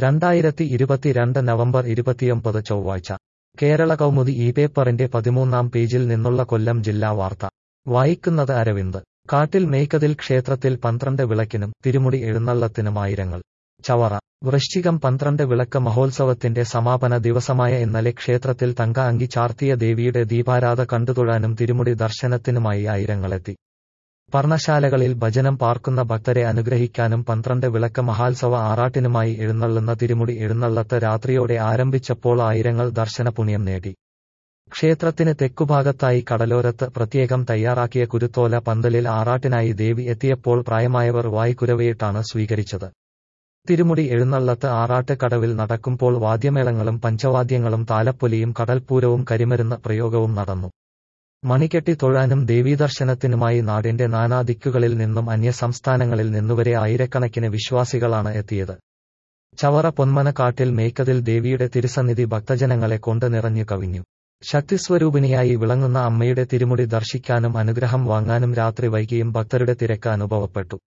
രണ്ടായിരത്തി ഇരുപത്തിരണ്ട് നവംബർ ഇരുപത്തിയൊമ്പത് ചൊവ്വാഴ്ച കേരള കൗമുദി ഈ പേപ്പറിന്റെ പതിമൂന്നാം പേജിൽ നിന്നുള്ള കൊല്ലം ജില്ലാ വാർത്ത വായിക്കുന്നത് അരവിന്ദ് കാട്ടിൽ മേക്കതിൽ ക്ഷേത്രത്തിൽ പന്ത്രണ്ട് വിളക്കിനും തിരുമുടി എഴുന്നള്ളത്തിനും ആയിരങ്ങൾ ചവറ വൃശ്ചികം പന്ത്രണ്ട് വിളക്ക് മഹോത്സവത്തിന്റെ സമാപന ദിവസമായ ഇന്നലെ ക്ഷേത്രത്തിൽ തങ്ക അങ്കി ചാർത്തിയ ദേവിയുടെ ദീപാരാധ കണ്ടുതൊഴാനും തിരുമുടി ദർശനത്തിനുമായി ആയിരങ്ങളെത്തി പർണശാലകളിൽ ഭജനം പാർക്കുന്ന ഭക്തരെ അനുഗ്രഹിക്കാനും പന്ത്രണ്ട് വിളക്ക് മഹാത്സവ ആറാട്ടിനുമായി എഴുന്നള്ളുന്ന തിരുമുടി എഴുന്നള്ളത്ത് രാത്രിയോടെ ആരംഭിച്ചപ്പോൾ ആയിരങ്ങൾ ദർശന പുണ്യം നേടി ക്ഷേത്രത്തിന് തെക്കുഭാഗത്തായി കടലോരത്ത് പ്രത്യേകം തയ്യാറാക്കിയ കുരുത്തോല പന്തലിൽ ആറാട്ടിനായി ദേവി എത്തിയപ്പോൾ പ്രായമായവർ വായ്ക്കുരവയിട്ടാണ് സ്വീകരിച്ചത് തിരുമുടി എഴുന്നള്ളത്ത് ആറാട്ട് കടവിൽ നടക്കുമ്പോൾ വാദ്യമേളങ്ങളും പഞ്ചവാദ്യങ്ങളും താലപ്പൊലിയും കടൽപ്പൂരവും കരിമരുന്ന് പ്രയോഗവും നടന്നു മണികെട്ടി തൊഴാനും ദേവീദർശനത്തിനുമായി നാടിന്റെ നാനാദിക്കുകളിൽ നിന്നും അന്യസംസ്ഥാനങ്ങളിൽ നിന്നുവരെ ആയിരക്കണക്കിന് വിശ്വാസികളാണ് എത്തിയത് ചവറ പൊന്മനക്കാട്ടിൽ മേക്കതിൽ ദേവിയുടെ തിരുസന്നിധി ഭക്തജനങ്ങളെ കൊണ്ട് നിറഞ്ഞു കവിഞ്ഞു ശക്തിസ്വരൂപിണിയായി വിളങ്ങുന്ന അമ്മയുടെ തിരുമുടി ദർശിക്കാനും അനുഗ്രഹം വാങ്ങാനും രാത്രി വൈകിയും ഭക്തരുടെ തിരക്ക് അനുഭവപ്പെട്ടു